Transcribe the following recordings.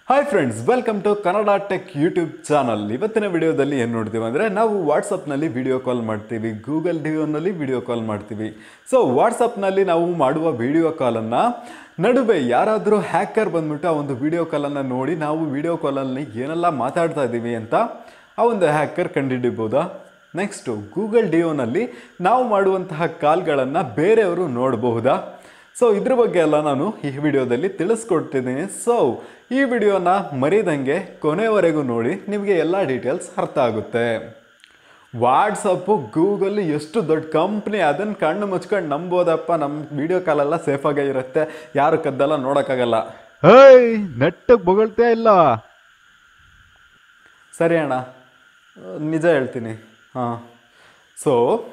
hi friends welcome to Kannada tech YouTube channel ಇವತ್ತಿನ ವಿಡಿಯೋದಲ್ಲಿ ಏನು ನೋಡ್ತೀವಿ ಅಂದರೆ ನಾವು ವಾಟ್ಸಪ್ನಲ್ಲಿ ವಿಡಿಯೋ ಕಾಲ್ ಮಾಡ್ತೀವಿ ಗೂಗಲ್ ಡಿಯೋನಲ್ಲಿ ವಿಡಿಯೋ ಕಾಲ್ ಮಾಡ್ತೀವಿ ಸೊ ವಾಟ್ಸಪ್ನಲ್ಲಿ ನಾವು ಮಾಡುವ ವಿಡಿಯೋ ಕಾಲನ್ನು ನಡುವೆ ಯಾರಾದರೂ ಹ್ಯಾಕರ್ ಬಂದ್ಬಿಟ್ಟು ಆ ಒಂದು ವಿಡಿಯೋ ಕಾಲನ್ನು ನೋಡಿ ನಾವು ವಿಡಿಯೋ ಕಾಲಲ್ಲಿ ಏನೆಲ್ಲ ಮಾತಾಡ್ತಾ ಇದ್ದೀವಿ ಅಂತ ಆ ಒಂದು ಹ್ಯಾಕರ್ ಕಂಡುಹಿಡಿಬೋದಾ ನೆಕ್ಸ್ಟು ಗೂಗಲ್ ಡಿಯೋನಲ್ಲಿ ನಾವು ಮಾಡುವಂತಹ ಕಾಲ್ಗಳನ್ನು ಬೇರೆಯವರು ನೋಡಬಹುದಾ ಸೊ ಇದ್ರ ಬಗ್ಗೆ ಎಲ್ಲ ನಾನು ಈ ವಿಡಿಯೋದಲ್ಲಿ ತಿಳಿಸ್ಕೊಡ್ತಿದ್ದೀನಿ ಸೊ ಈ ವಿಡಿಯೋನ ಮರಿದಂಗೆ ಕೊನೆವರೆಗೂ ನೋಡಿ ನಿಮಗೆ ಎಲ್ಲ ಡೀಟೇಲ್ಸ್ ಅರ್ಥ ಆಗುತ್ತೆ ವಾಟ್ಸಪ್ಪು ಗೂಗಲ್ ಎಷ್ಟು ದೊಡ್ಡ ಕಂಪ್ನಿ ಅದನ್ನು ಕಣ್ಣು ಮುಚ್ಕೊಂಡು ನಂಬೋದಪ್ಪ ನಮ್ಮ ವಿಡಿಯೋ ಕಾಲೆಲ್ಲ ಸೇಫಾಗೇ ಇರುತ್ತೆ ಯಾರು ಕದ್ದಲ್ಲ ನೋಡೋಕ್ಕಾಗಲ್ಲ ಹೇಯ್ ನೆಟ್ಟಗೆ ಬೊಗಳ್ತೇ ಇಲ್ಲ ಸರಿ ಅಣ್ಣ ನಿಜ ಹೇಳ್ತೀನಿ ಹಾಂ ಸೊ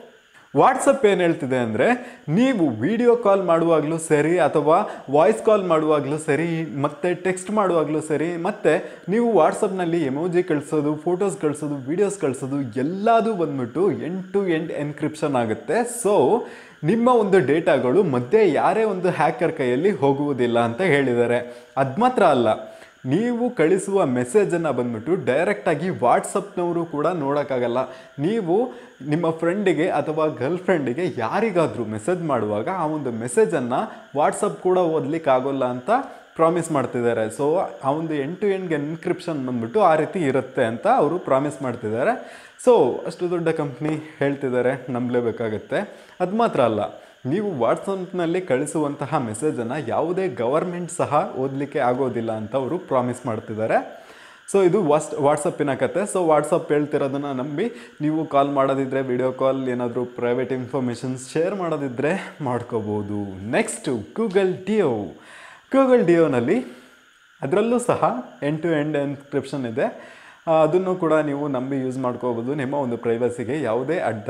ವಾಟ್ಸಪ್ ಏನು ಹೇಳ್ತಿದೆ ಅಂದರೆ ನೀವು ವಿಡಿಯೋ ಕಾಲ್ ಮಾಡುವಾಗಲೂ ಸರಿ ಅಥವಾ ವಾಯ್ಸ್ ಕಾಲ್ ಮಾಡುವಾಗಲೂ ಸರಿ ಮತ್ತು ಟೆಕ್ಸ್ಟ್ ಮಾಡುವಾಗಲೂ ಸರಿ ಮತ್ತು ನೀವು ವಾಟ್ಸಪ್ನಲ್ಲಿ ಎಮೋಜಿ ಕಳಿಸೋದು ಫೋಟೋಸ್ ಕಳಿಸೋದು ವೀಡಿಯೋಸ್ ಕಳಿಸೋದು ಎಲ್ಲದೂ ಬಂದ್ಬಿಟ್ಟು ಎಂಡ್ ಟು ಎಂಡ್ ಎನ್ಕ್ರಿಪ್ಷನ್ ಆಗುತ್ತೆ ಸೊ ನಿಮ್ಮ ಒಂದು ಡೇಟಾಗಳು ಮಧ್ಯೆ ಯಾರೇ ಒಂದು ಹ್ಯಾಕರ್ ಕೈಯಲ್ಲಿ ಹೋಗುವುದಿಲ್ಲ ಅಂತ ಹೇಳಿದ್ದಾರೆ ಅದು ಮಾತ್ರ ಅಲ್ಲ ನೀವು ಕಳಿಸುವ ಮೆಸೇಜನ್ನು ಬಂದ್ಬಿಟ್ಟು ಡೈರೆಕ್ಟಾಗಿ ವಾಟ್ಸಪ್ನವರು ಕೂಡ ನೋಡೋಕ್ಕಾಗಲ್ಲ ನೀವು ನಿಮ್ಮ ಫ್ರೆಂಡಿಗೆ ಅಥವಾ ಗರ್ಲ್ ಫ್ರೆಂಡಿಗೆ ಯಾರಿಗಾದರೂ ಮೆಸೇಜ್ ಮಾಡುವಾಗ ಆ ಒಂದು ಮೆಸೇಜನ್ನು ವಾಟ್ಸಪ್ ಕೂಡ ಓದ್ಲಿಕ್ಕೆ ಆಗೋಲ್ಲ ಅಂತ ಪ್ರಾಮಿಸ್ ಮಾಡ್ತಿದ್ದಾರೆ ಸೊ ಆ ಒಂದು ಎಂಡ್ ಟು ಎಂಡ್ ಎನ್ಕ್ರಿಪ್ಷನ್ ಬಂದ್ಬಿಟ್ಟು ಆ ರೀತಿ ಇರುತ್ತೆ ಅಂತ ಅವರು ಪ್ರಾಮಿಸ್ ಮಾಡ್ತಿದ್ದಾರೆ ಸೊ ಅಷ್ಟು ದೊಡ್ಡ ಕಂಪ್ನಿ ಹೇಳ್ತಿದ್ದಾರೆ ನಂಬಲೇಬೇಕಾಗತ್ತೆ ಅದು ಮಾತ್ರ ಅಲ್ಲ ನೀವು ವಾಟ್ಸಪ್ನಲ್ಲಿ ಕಳಿಸುವಂತಹ ಮೆಸೇಜನ್ನು ಯಾವುದೇ ಗವರ್ಮೆಂಟ್ ಸಹ ಓದಲಿಕ್ಕೆ ಆಗೋದಿಲ್ಲ ಅಂತ ಅವರು ಪ್ರಾಮಿಸ್ ಮಾಡ್ತಿದ್ದಾರೆ ಸೊ ಇದು ವಾಟ್ಸ್ ವಾಟ್ಸಪ್ಪಿನ ಕತೆ ಸೊ ವಾಟ್ಸಪ್ ಹೇಳ್ತಿರೋದನ್ನು ನಂಬಿ ನೀವು ಕಾಲ್ ಮಾಡೋದಿದ್ರೆ ವಿಡಿಯೋ ಕಾಲ್ ಏನಾದರೂ ಪ್ರೈವೇಟ್ ಇನ್ಫಾರ್ಮೇಷನ್ಸ್ ಶೇರ್ ಮಾಡೋದಿದ್ರೆ ಮಾಡ್ಕೋಬೋದು ನೆಕ್ಸ್ಟು ಗೂಗಲ್ ಡಿಯೋ ಗೂಗಲ್ ಡಿಯೋನಲ್ಲಿ ಅದರಲ್ಲೂ ಸಹ ಎಂಡ್ ಟು ಎಂಡ್ ಎನ್ಕ್ರಿಪ್ಷನ್ ಇದೆ ಆ, ಅದನ್ನು ಕೂಡ ನೀವು ನಂಬಿ ಯೂಸ್ ಮಾಡ್ಕೋಬೋದು ನಿಮ್ಮ ಒಂದು ಪ್ರೈವಸಿಗೆ ಯಾವುದೇ ಅಡ್ಡ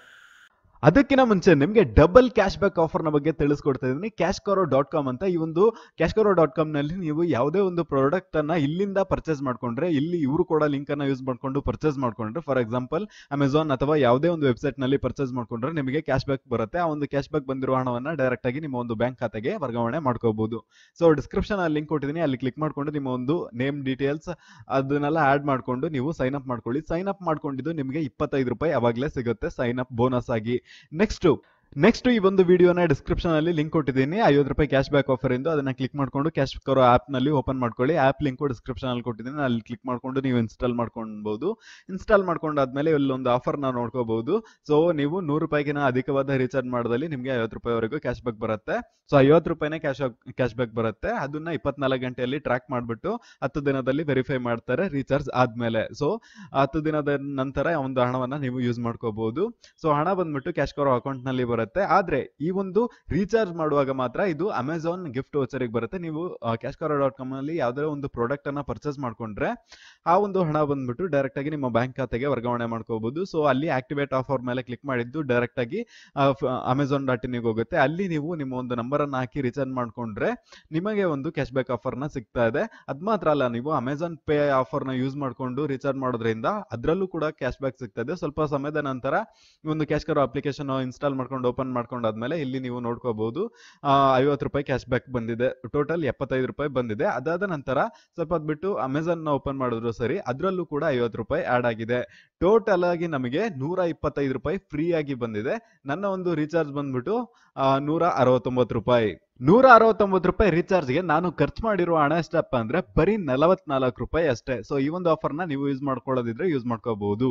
ಅದಕ್ಕಿಂತ ಮುಂಚೆ ನಿಮಗೆ ಡಬಲ್ ಕ್ಯಾಶ್ ಬ್ಯಾಕ್ ಆಫರ್ನ ಬಗ್ಗೆ ತಿಳಿಸ್ಕೊಡ್ತಾ ಇದ್ದೀನಿ ಕ್ಯಾಶ್ ಕರೋ ಡಾಟ್ ಕಾಮ್ ಅಂತ ಈ ಒಂದು ಕ್ಯಾಶ್ ಕರೋ ಡಾಟ್ ಕಾಮ್ನಲ್ಲಿ ನೀವು ಯಾವುದೇ ಒಂದು ಪ್ರಾಡಕ್ಟ್ ಅನ್ನ ಇಲ್ಲಿಂದ ಪರ್ಚೇಸ್ ಮಾಡ್ಕೊಂಡ್ರೆ ಇಲ್ಲಿ ಇವರು ಕೂಡ ಲಿಂಕ್ ಅನ್ನ ಯೂಸ್ ಮಾಡ್ಕೊಂಡು ಪರ್ಚೇಸ್ ಮಾಡ್ಕೊಂಡ್ರೆ ಫಾರ್ ಎಕ್ಸಾಂಪಲ್ ಅಮೆಝಾನ್ ಅಥವಾ ಯಾವುದೇ ಒಂದು ವೆಬ್ಸೈಟ್ ನಲ್ಲಿ ಪರ್ಚೇಸ್ ಮಾಡ್ಕೊಂಡ್ರೆ ನಿಮಗೆ ಕ್ಯಾಶ್ ಬ್ಯಾಕ್ ಬರುತ್ತೆ ಆ ಒಂದು ಕ್ಯಾಶ್ ಬ್ಯಾಕ್ ಬಂದಿರೋ ಹಣವನ್ನ ಡೈರೆಕ್ಟ್ ಆಗಿ ನಿಮ್ಮ ಒಂದು ಬ್ಯಾಂಕ್ ಖಾತೆಗೆ ವರ್ಗಾವಣೆ ಮಾಡ್ಕೋಬಹುದು ಸೊ ಡಿಸ್ಕ್ರಿಪ್ಷನ್ ಅಲ್ಲಿ ಲಿಂಕ್ ಕೊಟ್ಟಿದ್ದೀನಿ ಅಲ್ಲಿ ಕ್ಲಿಕ್ ಮಾಡ್ಕೊಂಡು ನಿಮ್ಮ ಒಂದು ನೇಮ್ ಡೀಟೇಲ್ಸ್ ಅದನ್ನೆಲ್ಲ ಆಡ್ ಮಾಡ್ಕೊಂಡು ನೀವು ಸೈನ್ ಅಪ್ ಮಾಡ್ಕೊಳ್ಳಿ ಸೈನ್ ಅಪ್ ಮಾಡ್ಕೊಂಡಿದ್ದು ನಿಮಗೆ ಇಪ್ಪತ್ತೈದು ರೂಪಾಯಿ ಅವಾಗಲೇ ಸಿಗುತ್ತೆ ಸೈನ್ ಅಪ್ ಬೋನಸ್ ಆಗಿ ನೆಕ್ಸ್ಟ್ ನೆಕ್ಸ್ಟ್ ಈ ಒಂದು ವಿಡಿಯೋನ ಡಿಸ್ಕ್ರಿಪ್ಷನ್ ಅಲ್ಲಿ ಲಿಂಕ್ ಕೊಟ್ಟಿದ್ದೀನಿ ಐವತ್ತು ರೂಪಾಯಿ ಕ್ಯಾಶ್ ಬ್ಯಾಕ್ ಆಫರ್ ಇಂದು ಅದನ್ನ ಕ್ಲಿಕ್ ಮಾಡ್ಕೊಂಡು ಕ್ಯಾಶ್ ಕರೋ ಆಪ್ ನಲ್ಲಿ ಓಪನ್ ಮಾಡ್ಕೊಳ್ಳಿ ಆಪ್ ಲಿಂಕ್ ಡಿಸ್ಕ್ರಿಪ್ಷನ್ ಅಲ್ಲಿ ಕೊಟ್ಟಿದ್ದೀನಿ ಅಲ್ಲಿ ಕ್ಲಿಕ್ ಮಾಡ್ಕೊಂಡು ನೀವು ಇನ್ಸ್ಟಾಲ್ ಮಾಡ್ಕೊಬಹುದು ಇನ್ಸ್ಟಾಲ್ ಮಾಡ್ಕೊಂಡಾದ್ಮೇಲೆ ಇಲ್ಲೊಂದು ಆಫರ್ ನ ನೋಡ್ಕೋಬಹುದು ಸೊ ನೀವು ನೂರು ರೂಪಾಯಿಗಿನ ಅಧಿಕವಾದ ರೀಚಾರ್ಜ್ ಮಾಡೋದಲ್ಲಿ ನಿಮಗೆ ಐವತ್ತು ರೂಪಾಯಿವರೆಗೂ ಕ್ಯಾಶ್ ಬ್ಯಾಕ್ ಬರುತ್ತೆ ಸೊ ಐವತ್ತು ರೂಪಾಯಿನೇ ಕ್ಯಾಶ್ ಕ್ಯಾಶ್ ಬ್ಯಾಕ್ ಬರುತ್ತೆ ಅದನ್ನ ಇಪ್ಪತ್ನಾಲ್ಕು ಗಂಟೆಯಲ್ಲಿ ಟ್ರ್ಯಾಕ್ ಮಾಡಿಬಿಟ್ಟು ಹತ್ತು ದಿನದಲ್ಲಿ ವೆರಿಫೈ ಮಾಡ್ತಾರೆ ರೀಚಾರ್ಜ್ ಆದ್ಮೇಲೆ ಸೊ ಹತ್ತು ದಿನದ ನಂತರ ಒಂದು ಹಣವನ್ನ ನೀವು ಯೂಸ್ ಮಾಡ್ಕೋಬಹುದು ಸೊ ಹಣ ಬಂದ್ಬಿಟ್ಟು ಕ್ಯಾಶ್ ಕರೋ ಅಕೌಂಟ್ ನಲ್ಲಿ ಬರುತ್ತೆ ಆದ್ರೆ ಈ ಒಂದು ರೀಚಾರ್ಜ್ ಮಾಡುವಾಗ ಮಾತ್ರ ಇದು ಅಮೆಝಾನ್ ಗಿಫ್ಟ್ ವೋಚರಿಗೆ ಬರುತ್ತೆ ನೀವು ಕ್ಯಾಶ್ ಕರೋ ಡಾಟ್ ಕಾಮ್ ಅಲ್ಲಿ ಯಾವ್ದಾರ ಒಂದು ಪ್ರಾಡಕ್ಟ್ ಅನ್ನ ಪರ್ಚೇಸ್ ಮಾಡ್ಕೊಂಡ್ರೆ ಆ ಒಂದು ಹಣ ಬಂದ್ಬಿಟ್ಟು ಡೈರೆಕ್ಟ್ ಆಗಿ ನಿಮ್ಮ ಬ್ಯಾಂಕ್ ಖಾತೆಗೆ ವರ್ಗಾವಣೆ ಮಾಡ್ಕೋಬಹುದು ಸೊ ಅಲ್ಲಿ ಆಕ್ಟಿವೇಟ್ ಆಫರ್ ಮೇಲೆ ಕ್ಲಿಕ್ ಮಾಡಿದ್ದು ಡೈರೆಕ್ಟ್ ಆಗಿ ಅಮೆಝಾನ್ ಡಾಟ್ ಇನ್ಗೆ ಹೋಗುತ್ತೆ ಅಲ್ಲಿ ನೀವು ನಿಮ್ಮ ಒಂದು ನಂಬರ್ ಅನ್ನ ಹಾಕಿ ರೀಚಾರ್ಜ್ ಮಾಡ್ಕೊಂಡ್ರೆ ನಿಮಗೆ ಒಂದು ಕ್ಯಾಶ್ ಬ್ಯಾಕ್ ಆಫರ್ ನ ಸಿಗ್ತಾ ಇದೆ ಅದ್ ಮಾತ್ರ ಅಲ್ಲ ನೀವು ಅಮೆಝಾನ್ ಪೇ ಆಫರ್ ನ ಯೂಸ್ ಮಾಡ್ಕೊಂಡು ರೀಚಾರ್ಜ್ ಮಾಡೋದ್ರಿಂದ ಅದರಲ್ಲೂ ಕೂಡ ಕ್ಯಾಶ್ ಬ್ಯಾಕ್ ಸಿಗ್ತಾ ಇದೆ ಸ್ವಲ್ಪ ಸಮಯದ ನಂತರ ಈ ಒಂದು ಕ್ಯಾಶ್ ಕರೋ ಅಪ್ಲಿಕೇಶನ್ ಇನ್ಸ್ಟಾಲ್ ಮಾಡ್ಕೊಂಡು ಓಪನ್ ಮಾಡ್ಕೊಂಡಾದ್ಮೇಲೆ ಇಲ್ಲಿ ನೀವು ನೋಡ್ಕೋಬಹುದು ಐವತ್ತು ರೂಪಾಯಿ ಕ್ಯಾಶ್ ಬ್ಯಾಕ್ ಬಂದಿದೆ ಟೋಟಲ್ ಎಪ್ಪತ್ತೈದು ರೂಪಾಯಿ ಬಂದಿದೆ ಅದಾದ ನಂತರ ಸ್ವಲ್ಪ ಹೊತ್ತು ಬಿಟ್ಟು ಅಮೆಝಾನ್ ನ ಓಪನ್ ಮಾಡಿದ್ರು ಸರಿ ಅದರಲ್ಲೂ ಕೂಡ ಐವತ್ತು ರೂಪಾಯಿ ಆಡ್ ಆಗಿದೆ ಟೋಟಲ್ ಆಗಿ ನಮಗೆ ನೂರ ಇಪ್ಪತ್ತೈದು ರೂಪಾಯಿ ಫ್ರೀ ಆಗಿ ಬಂದಿದೆ ನನ್ನ ಒಂದು ರೀಚಾರ್ಜ್ ಬಂದ್ಬಿಟ್ಟು ಆ, ನೂರ ಅರವತ್ತೊಂಬತ್ತು ರೂಪಾಯಿ ನೂರ ಅರವತ್ತೊಂಬತ್ತು ರೂಪಾಯಿ ರೀಚಾರ್ಜ್ಗೆ ನಾನು ಖರ್ಚು ಮಾಡಿರುವ ಹಣ ಎಷ್ಟಪ್ಪ ಅಂದ್ರೆ ಬರೀ ನಲವತ್ನಾಲ್ಕು ರೂಪಾಯಿ ಅಷ್ಟೇ ಸೊ ಈ ಒಂದು ಆಫರ್ನ ನೀವು ಯೂಸ್ ಮಾಡ್ಕೊಳ್ಳೋದಿದ್ರೆ ಯೂಸ್ ಮಾಡ್ಕೋಬಹುದು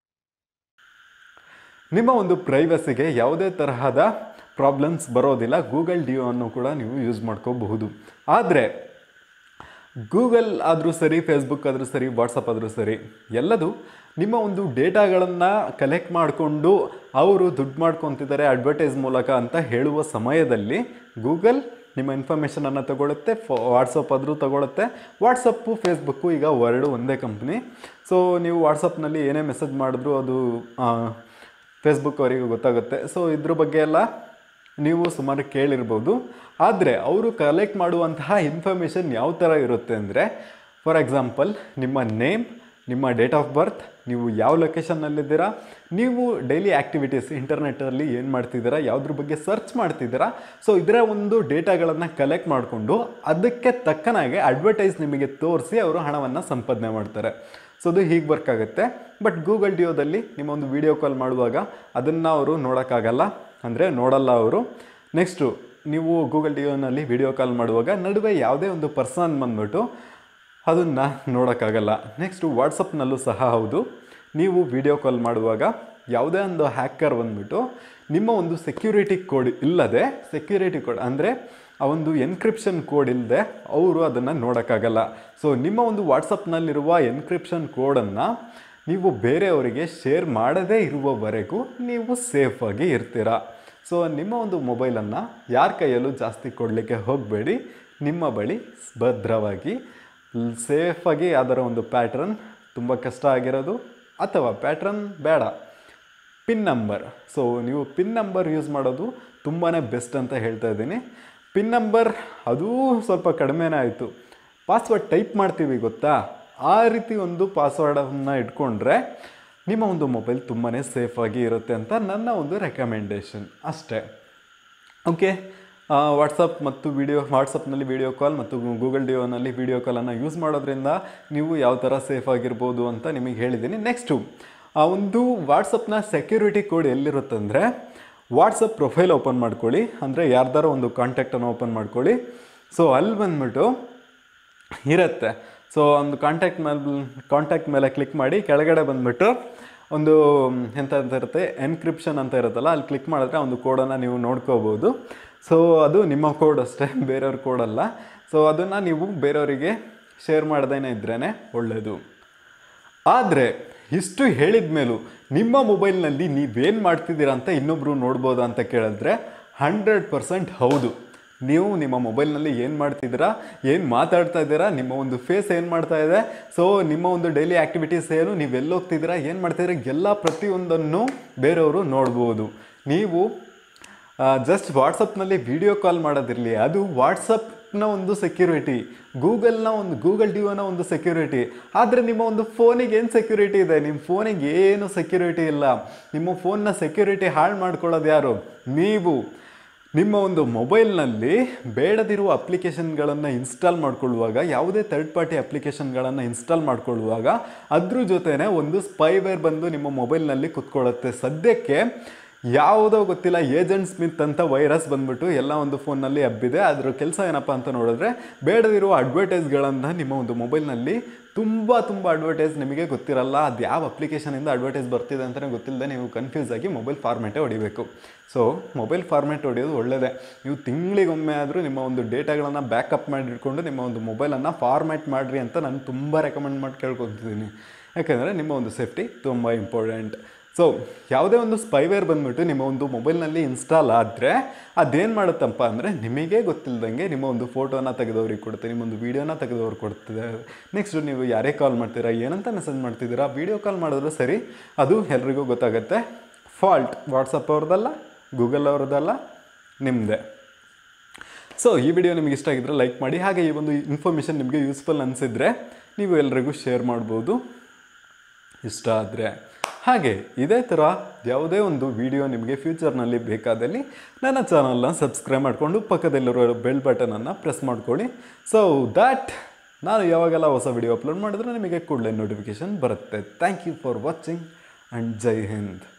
ನಿಮ್ಮ ಒಂದು ಪ್ರೈವಸಿಗೆ ಯಾವುದೇ ತರಹದ ಪ್ರಾಬ್ಲಮ್ಸ್ ಬರೋದಿಲ್ಲ ಗೂಗಲ್ ಡಿಯೋ ಅನ್ನು ಕೂಡ ನೀವು ಯೂಸ್ ಮಾಡ್ಕೋಬಹುದು ಆದರೆ ಗೂಗಲ್ ಆದರೂ ಸರಿ ಫೇಸ್ಬುಕ್ ಆದರೂ ಸರಿ ವಾಟ್ಸಪ್ ಆದರೂ ಸರಿ ಎಲ್ಲದು ನಿಮ್ಮ ಒಂದು ಡೇಟಾಗಳನ್ನು ಕಲೆಕ್ಟ್ ಮಾಡಿಕೊಂಡು ಅವರು ದುಡ್ಡು ಮಾಡ್ಕೊತಿದ್ದಾರೆ ಅಡ್ವರ್ಟೈಸ್ ಮೂಲಕ ಅಂತ ಹೇಳುವ ಸಮಯದಲ್ಲಿ ಗೂಗಲ್ ನಿಮ್ಮ ಇನ್ಫಾರ್ಮೇಷನನ್ನು ತಗೊಳುತ್ತೆ ಫೋ ವಾಟ್ಸಪ್ ಆದರೂ ತಗೊಳುತ್ತೆ ವಾಟ್ಸಪ್ಪು ಫೇಸ್ಬುಕ್ಕು ಈಗ ಎರಡು ಒಂದೇ ಕಂಪ್ನಿ ಸೊ ನೀವು ವಾಟ್ಸಪ್ನಲ್ಲಿ ಏನೇ ಮೆಸೇಜ್ ಮಾಡಿದ್ರು ಅದು ಫೇಸ್ಬುಕ್ ಅವರಿಗೆ ಗೊತ್ತಾಗುತ್ತೆ ಸೊ ಇದ್ರ ಬಗ್ಗೆ ಎಲ್ಲ ನೀವು ಸುಮಾರು ಕೇಳಿರ್ಬೋದು ಆದರೆ ಅವರು ಕಲೆಕ್ಟ್ ಮಾಡುವಂತಹ ಇನ್ಫಾರ್ಮೇಷನ್ ಯಾವ ಥರ ಇರುತ್ತೆ ಅಂದರೆ ಫಾರ್ ಎಕ್ಸಾಂಪಲ್ ನಿಮ್ಮ ನೇಮ್ ನಿಮ್ಮ ಡೇಟ್ ಆಫ್ ಬರ್ತ್ ನೀವು ಯಾವ ಲೊಕೇಶನ್ನಲ್ಲಿದ್ದೀರಾ ನೀವು ಡೈಲಿ ಆ್ಯಕ್ಟಿವಿಟೀಸ್ ಇಂಟರ್ನೆಟ್ಟಲ್ಲಿ ಏನು ಮಾಡ್ತಿದ್ದೀರಾ ಯಾವುದ್ರ ಬಗ್ಗೆ ಸರ್ಚ್ ಮಾಡ್ತಿದ್ದೀರಾ ಸೊ ಇದರ ಒಂದು ಡೇಟಾಗಳನ್ನು ಕಲೆಕ್ಟ್ ಮಾಡಿಕೊಂಡು ಅದಕ್ಕೆ ತಕ್ಕನಾಗೆ ಅಡ್ವರ್ಟೈಸ್ ನಿಮಗೆ ತೋರಿಸಿ ಅವರು ಹಣವನ್ನು ಸಂಪಾದನೆ ಮಾಡ್ತಾರೆ ಸೊ ಅದು ಹೀಗೆ ವರ್ಕ್ ಆಗುತ್ತೆ ಬಟ್ ಗೂಗಲ್ ಡಿಯೋದಲ್ಲಿ ನಿಮ್ಮ ಒಂದು ವಿಡಿಯೋ ಕಾಲ್ ಮಾಡುವಾಗ ಅದನ್ನು ಅವರು ನೋಡೋಕ್ಕಾಗಲ್ಲ ಅಂದರೆ ನೋಡಲ್ಲ ಅವರು ನೆಕ್ಸ್ಟು ನೀವು ಗೂಗಲ್ ಡಿಯೋನಲ್ಲಿ ವಿಡಿಯೋ ಕಾಲ್ ಮಾಡುವಾಗ ನಡುವೆ ಯಾವುದೇ ಒಂದು ಪರ್ಸನ್ ಬಂದ್ಬಿಟ್ಟು ಅದನ್ನು ನೋಡೋಕ್ಕಾಗಲ್ಲ ನೆಕ್ಸ್ಟು ವಾಟ್ಸಪ್ನಲ್ಲೂ ಸಹ ಹೌದು ನೀವು ವಿಡಿಯೋ ಕಾಲ್ ಮಾಡುವಾಗ ಯಾವುದೇ ಒಂದು ಹ್ಯಾಕರ್ ಬಂದ್ಬಿಟ್ಟು ನಿಮ್ಮ ಒಂದು ಸೆಕ್ಯೂರಿಟಿ ಕೋಡ್ ಇಲ್ಲದೆ ಸೆಕ್ಯೂರಿಟಿ ಕೋಡ್ ಅಂದರೆ ಆ ಒಂದು ಎನ್ಕ್ರಿಪ್ಷನ್ ಕೋಡ್ ಇಲ್ಲದೆ ಅವರು ಅದನ್ನು ನೋಡೋಕ್ಕಾಗಲ್ಲ ಸೊ ನಿಮ್ಮ ಒಂದು ವಾಟ್ಸಪ್ನಲ್ಲಿರುವ ಎನ್ಕ್ರಿಪ್ಷನ್ ಕೋಡನ್ನು ನೀವು ಬೇರೆಯವರಿಗೆ ಶೇರ್ ಮಾಡದೇ ಇರುವವರೆಗೂ ನೀವು ಸೇಫಾಗಿ ಇರ್ತೀರ ಸೊ ನಿಮ್ಮ ಒಂದು ಮೊಬೈಲನ್ನು ಯಾರ ಕೈಯಲ್ಲೂ ಜಾಸ್ತಿ ಕೊಡಲಿಕ್ಕೆ ಹೋಗಬೇಡಿ ನಿಮ್ಮ ಬಳಿ ಭದ್ರವಾಗಿ ಸೇಫಾಗಿ ಅದರ ಒಂದು ಪ್ಯಾಟ್ರನ್ ತುಂಬ ಕಷ್ಟ ಆಗಿರೋದು ಅಥವಾ ಪ್ಯಾಟ್ರನ್ ಬೇಡ ಪಿನ್ ನಂಬರ್ ಸೊ ನೀವು ಪಿನ್ ನಂಬರ್ ಯೂಸ್ ಮಾಡೋದು ತುಂಬಾ ಬೆಸ್ಟ್ ಅಂತ ಹೇಳ್ತಾ ಇದ್ದೀನಿ ಪಿನ್ ನಂಬರ್ ಅದೂ ಸ್ವಲ್ಪ ಕಡಿಮೆನೇ ಆಯಿತು ಪಾಸ್ವರ್ಡ್ ಟೈಪ್ ಮಾಡ್ತೀವಿ ಗೊತ್ತಾ ಆ ರೀತಿ ಒಂದು ಪಾಸ್ವರ್ಡನ್ನು ಇಟ್ಕೊಂಡ್ರೆ ನಿಮ್ಮ ಒಂದು ಮೊಬೈಲ್ ತುಂಬಾ ಸೇಫಾಗಿ ಇರುತ್ತೆ ಅಂತ ನನ್ನ ಒಂದು ರೆಕಮೆಂಡೇಷನ್ ಅಷ್ಟೇ ಓಕೆ ವಾಟ್ಸಪ್ ಮತ್ತು ವಿಡಿಯೋ ವಾಟ್ಸಪ್ನಲ್ಲಿ ವಿಡಿಯೋ ಕಾಲ್ ಮತ್ತು ಗೂಗಲ್ ಡಿಯೋನಲ್ಲಿ ವಿಡಿಯೋ ಕಾಲನ್ನು ಯೂಸ್ ಮಾಡೋದ್ರಿಂದ ನೀವು ಯಾವ ಥರ ಸೇಫ್ ಆಗಿರ್ಬೋದು ಅಂತ ನಿಮಗೆ ಹೇಳಿದ್ದೀನಿ ನೆಕ್ಸ್ಟು ಆ ಒಂದು ವಾಟ್ಸಪ್ನ ಸೆಕ್ಯೂರಿಟಿ ಕೋಡ್ ಎಲ್ಲಿರುತ್ತಂದರೆ ವಾಟ್ಸಪ್ ಪ್ರೊಫೈಲ್ ಓಪನ್ ಮಾಡ್ಕೊಳ್ಳಿ ಅಂದರೆ ಯಾರ್ದಾರ ಒಂದು ಕಾಂಟ್ಯಾಕ್ಟನ್ನು ಓಪನ್ ಮಾಡ್ಕೊಳ್ಳಿ ಸೊ ಅಲ್ಲಿ ಬಂದ್ಬಿಟ್ಟು ಇರುತ್ತೆ ಸೊ ಒಂದು ಕಾಂಟ್ಯಾಕ್ಟ್ ಮೇಲೆ ಕಾಂಟ್ಯಾಕ್ಟ್ ಮೇಲೆ ಕ್ಲಿಕ್ ಮಾಡಿ ಕೆಳಗಡೆ ಬಂದುಬಿಟ್ಟು ಒಂದು ಎಂತ ಅಂತ ಇರುತ್ತೆ ಎನ್ಕ್ರಿಪ್ಷನ್ ಅಂತ ಇರುತ್ತಲ್ಲ ಅಲ್ಲಿ ಕ್ಲಿಕ್ ಮಾಡಿದ್ರೆ ಒಂದು ಕೋಡನ್ನು ನೀವು ನೋಡ್ಕೋಬೋದು ಸೊ ಅದು ನಿಮ್ಮ ಕೋಡ್ ಅಷ್ಟೇ ಬೇರೆಯವ್ರ ಕೋಡಲ್ಲ ಸೊ ಅದನ್ನು ನೀವು ಬೇರೆಯವರಿಗೆ ಶೇರ್ ಮಾಡ್ದೇನೆ ಇದ್ರೇ ಒಳ್ಳೆಯದು ಆದರೆ ಇಷ್ಟು ಹೇಳಿದ ಮೇಲೂ ನಿಮ್ಮ ಮೊಬೈಲ್ನಲ್ಲಿ ನೀವೇನು ಮಾಡ್ತಿದ್ದೀರಾ ಅಂತ ಇನ್ನೊಬ್ಬರು ನೋಡ್ಬೋದಾ ಅಂತ ಕೇಳಿದ್ರೆ ಹಂಡ್ರೆಡ್ ಪರ್ಸೆಂಟ್ ಹೌದು ನೀವು ನಿಮ್ಮ ಮೊಬೈಲ್ನಲ್ಲಿ ಏನು ಮಾಡ್ತಿದ್ದೀರಾ ಏನು ಮಾತಾಡ್ತಾ ಇದ್ದೀರಾ ನಿಮ್ಮ ಒಂದು ಫೇಸ್ ಏನು ಮಾಡ್ತಾ ಇದೆ ಸೊ ನಿಮ್ಮ ಒಂದು ಡೈಲಿ ಆ್ಯಕ್ಟಿವಿಟೀಸ್ ಏನು ನೀವು ಎಲ್ಲಿ ಹೋಗ್ತಿದ್ದೀರಾ ಏನು ಮಾಡ್ತಿದ್ದೀರಾ ಎಲ್ಲ ಪ್ರತಿಯೊಂದನ್ನು ಬೇರೆಯವರು ನೋಡ್ಬೋದು ನೀವು ಜಸ್ಟ್ ವಾಟ್ಸಪ್ನಲ್ಲಿ ವಿಡಿಯೋ ಕಾಲ್ ಮಾಡೋದಿರಲಿ ಅದು ವಾಟ್ಸಪ್ನ ಒಂದು ಸೆಕ್ಯೂರಿಟಿ ಗೂಗಲ್ನ ಒಂದು ಗೂಗಲ್ ಡಿಯೋನ ಒಂದು ಸೆಕ್ಯೂರಿಟಿ ಆದರೆ ನಿಮ್ಮ ಒಂದು ಫೋನಿಗೆ ಏನು ಸೆಕ್ಯೂರಿಟಿ ಇದೆ ನಿಮ್ಮ ಫೋನಿಗೆ ಏನು ಸೆಕ್ಯೂರಿಟಿ ಇಲ್ಲ ನಿಮ್ಮ ಫೋನ್ನ ಸೆಕ್ಯೂರಿಟಿ ಹಾಳು ಮಾಡ್ಕೊಳ್ಳೋದು ಯಾರು ನೀವು ನಿಮ್ಮ ಒಂದು ಮೊಬೈಲ್ನಲ್ಲಿ ಬೇಡದಿರುವ ಅಪ್ಲಿಕೇಶನ್ಗಳನ್ನು ಇನ್ಸ್ಟಾಲ್ ಮಾಡ್ಕೊಳ್ಳುವಾಗ ಯಾವುದೇ ಥರ್ಡ್ ಪಾರ್ಟಿ ಅಪ್ಲಿಕೇಶನ್ಗಳನ್ನು ಇನ್ಸ್ಟಾಲ್ ಮಾಡ್ಕೊಳ್ಳುವಾಗ ಅದ್ರ ಜೊತೆನೇ ಒಂದು ಸ್ಪೈವೇರ್ ಬಂದು ನಿಮ್ಮ ಮೊಬೈಲ್ನಲ್ಲಿ ಕುತ್ಕೊಳ್ಳುತ್ತೆ ಸದ್ಯಕ್ಕೆ ಯಾವುದೋ ಗೊತ್ತಿಲ್ಲ ಏಜೆಂಟ್ ಸ್ಮಿತ್ ಅಂತ ವೈರಸ್ ಬಂದ್ಬಿಟ್ಟು ಎಲ್ಲ ಒಂದು ಫೋನ್ನಲ್ಲಿ ಹಬ್ಬಿದೆ ಅದರ ಕೆಲಸ ಏನಪ್ಪ ಅಂತ ನೋಡಿದ್ರೆ ಬೇಡದಿರುವ ಅಡ್ವರ್ಟೈಸ್ಗಳನ್ನು ನಿಮ್ಮ ಒಂದು ಮೊಬೈಲ್ನಲ್ಲಿ ತುಂಬ ತುಂಬ ಅಡ್ವರ್ಟೈಸ್ ನಿಮಗೆ ಗೊತ್ತಿರಲ್ಲ ಅದು ಯಾವ ಅಪ್ಲಿಕೇಶನಿಂದ ಅಡ್ವರ್ಟೈಸ್ ಬರ್ತಿದೆ ಅಂತಲೇ ಗೊತ್ತಿಲ್ಲದೆ ನೀವು ಕನ್ಫ್ಯೂಸ್ ಆಗಿ ಮೊಬೈಲ್ ಫಾರ್ಮೆಟೇ ಹೊಡಿಬೇಕು ಸೊ ಮೊಬೈಲ್ ಫಾರ್ಮೆಟ್ ಹೊಡೆಯೋದು ಒಳ್ಳೆಯದೇ ನೀವು ತಿಂಗಳಿಗೊಮ್ಮೆ ಆದರೂ ನಿಮ್ಮ ಒಂದು ಡೇಟಾಗಳನ್ನು ಬ್ಯಾಕಪ್ ಮಾಡಿ ಇಟ್ಕೊಂಡು ನಿಮ್ಮ ಒಂದು ಮೊಬೈಲನ್ನು ಫಾರ್ಮ್ಯಾಟ್ ಮಾಡಿರಿ ಅಂತ ನಾನು ತುಂಬ ರೆಕಮೆಂಡ್ ಮಾಡಿ ಕೇಳ್ಕೊತಿದ್ದೀನಿ ಯಾಕೆಂದರೆ ನಿಮ್ಮ ಒಂದು ಸೇಫ್ಟಿ ತುಂಬ ಇಂಪಾರ್ಟೆಂಟ್ ಸೊ ಯಾವುದೇ ಒಂದು ಸ್ಪೈವೇರ್ ಬಂದ್ಬಿಟ್ಟು ನಿಮ್ಮ ಒಂದು ಮೊಬೈಲ್ನಲ್ಲಿ ಇನ್ಸ್ಟಾಲ್ ಆದರೆ ಅದೇನು ಮಾಡುತ್ತಪ್ಪ ಅಂದರೆ ನಿಮಗೆ ಗೊತ್ತಿಲ್ಲದಂಗೆ ನಿಮ್ಮ ಒಂದು ಫೋಟೋನ ತೆಗೆದವ್ರಿಗೆ ಕೊಡುತ್ತೆ ನಿಮ್ಮೊಂದು ವೀಡಿಯೋನ ತೆಗೆದವ್ರು ಕೊಡ್ತಿದೆ ನೆಕ್ಸ್ಟ್ ನೀವು ಯಾರೇ ಕಾಲ್ ಮಾಡ್ತೀರಾ ಏನಂತ ಮೆಸೇಜ್ ಮಾಡ್ತಿದ್ದೀರಾ ವೀಡಿಯೋ ಕಾಲ್ ಮಾಡಿದ್ರು ಸರಿ ಅದು ಎಲ್ರಿಗೂ ಗೊತ್ತಾಗುತ್ತೆ ಫಾಲ್ಟ್ ವಾಟ್ಸಪ್ ಅವ್ರದ್ದಲ್ಲ ಗೂಗಲ್ ಅವ್ರದ್ದಲ್ಲ ನಿಮ್ಮದೇ ಸೊ ಈ ವಿಡಿಯೋ ನಿಮಗೆ ಇಷ್ಟ ಆಗಿದ್ರೆ ಲೈಕ್ ಮಾಡಿ ಹಾಗೆ ಈ ಒಂದು ಇನ್ಫಾರ್ಮೇಷನ್ ನಿಮಗೆ ಯೂಸ್ಫುಲ್ ಅನಿಸಿದರೆ ನೀವು ಎಲ್ರಿಗೂ ಶೇರ್ ಮಾಡ್ಬೋದು ಇಷ್ಟ ಆದರೆ ಹಾಗೆ ಇದೇ ಥರ ಯಾವುದೇ ಒಂದು ವಿಡಿಯೋ ನಿಮಗೆ ಫ್ಯೂಚರ್ನಲ್ಲಿ ಬೇಕಾದಲ್ಲಿ ನನ್ನ ಚಾನಲ್ನ ಸಬ್ಸ್ಕ್ರೈಬ್ ಮಾಡಿಕೊಂಡು ಪಕ್ಕದಲ್ಲಿರೋ ಬೆಲ್ ಬಟನನ್ನು ಪ್ರೆಸ್ ಮಾಡ್ಕೊಳ್ಳಿ ಸೊ ದ್ಯಾಟ್ ನಾನು ಯಾವಾಗೆಲ್ಲ ಹೊಸ ವಿಡಿಯೋ ಅಪ್ಲೋಡ್ ಮಾಡಿದ್ರೆ ನಿಮಗೆ ಕೂಡಲೇ ನೋಟಿಫಿಕೇಷನ್ ಬರುತ್ತೆ thank you for watching and Jai Hind